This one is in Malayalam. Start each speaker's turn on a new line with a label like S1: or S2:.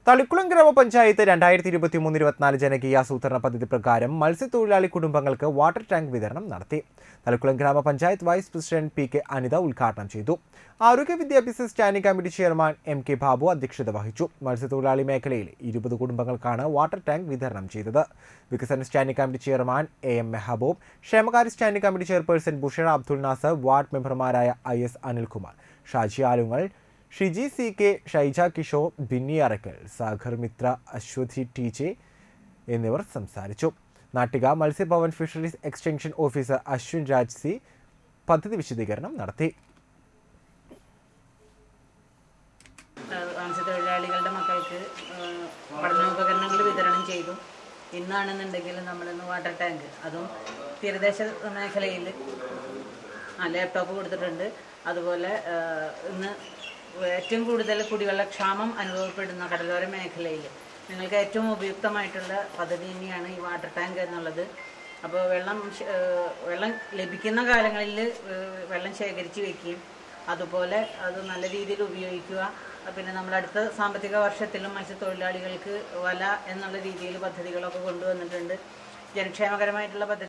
S1: തളിക്കുളം ഗ്രാമപഞ്ചായത്ത് രണ്ടായിരത്തി ഇരുപത്തി മൂന്ന് ഇരുപത്തിനാല് ജനകീയ ആസൂത്രണ പദ്ധതി പ്രകാരം മത്സ്യത്തൊഴിലാളി കുടുംബങ്ങൾക്ക് വാട്ടർ ടാങ്ക് വിതരണം നടത്തി തളിക്കുളം ഗ്രാമപഞ്ചായത്ത് vice president P K Anitha ഉദ്ഘാടനം ചെയ്തു ആരോഗ്യ വിദ്യാഭ്യാസ standing committee chairman M K Babu അധ്യക്ഷത വഹിച്ചു മത്സ്യത്തൊഴിലാളി മേഖലയിൽ ഇരുപത് കുടുംബങ്ങൾക്കാണ് വാട്ടർ ടാങ്ക് വിതരണം ചെയ്തത് വികസന standing committee chairman A M Mehaboob ക്ഷേമകാര്യ standing committee chairperson Bushra Abdul Nasar ward മെമ്പർമാരായ I S Anilkumar Shaji Alungal Shiji C K Shaija Kishore Binny Arakkal Sagar Mithra Aswathy T J എന്നിവർ സംസാരിച്ചു Nattika Matsyabhavan fisheries extension officer Aswin Raj C പദ്ധതി വിശദീകരണം നടത്തി
S2: ഏഹ് മത്സ്യത്തൊഴിലാളികളുടെ മക്കൾക്ക് ഏഹ് പഠനോപകരണങ്ങൾ വിതരണം ചെയ്തു ഇന്നാണെന്നുണ്ടെങ്കിൽ നമ്മളിന്ന് വാട്ടർ ടാങ്ക് അതും തീരദേശ മേഖലയിൽ ആ ലാപ്ടോപ്പ് കൊടുത്തിട്ടുണ്ട് അതുപോലെ ഏഹ് ഇന്ന് ഏറ്റവും കൂടുതൽ കുടിവെള്ളക്ഷാമം അനുഭവപ്പെടുന്ന കടലോര മേഖലയിൽ നിങ്ങൾക്ക് ഏറ്റവും ഉപയുക്തമായിട്ടുള്ള പദ്ധതി തന്നെയാണ് ഈ വാട്ടർ ടാങ്ക് എന്നുള്ളത് അപ്പോൾ വെള്ളം ശ- ഏഹ് വെള്ളം ലഭിക്കുന്ന കാലങ്ങളിൽ ഏഹ് വെള്ളം ശേഖരിച്ച് വെക്കുകയും അതുപോലെ അത് നല്ല രീതിയിൽ ഉപയോഗിക്കുക പിന്നെ നമ്മുടെ അടുത്ത സാമ്പത്തിക വർഷത്തിലും മത്സ്യത്തൊഴിലാളികൾക്ക് വല എന്നുള്ള രീതിയിൽ പദ്ധതികളൊക്കെ കൊണ്ടുവന്നിട്ടുണ്ട് ജനക്ഷേമകരമായിട്ടുള്ള പദ്ധതി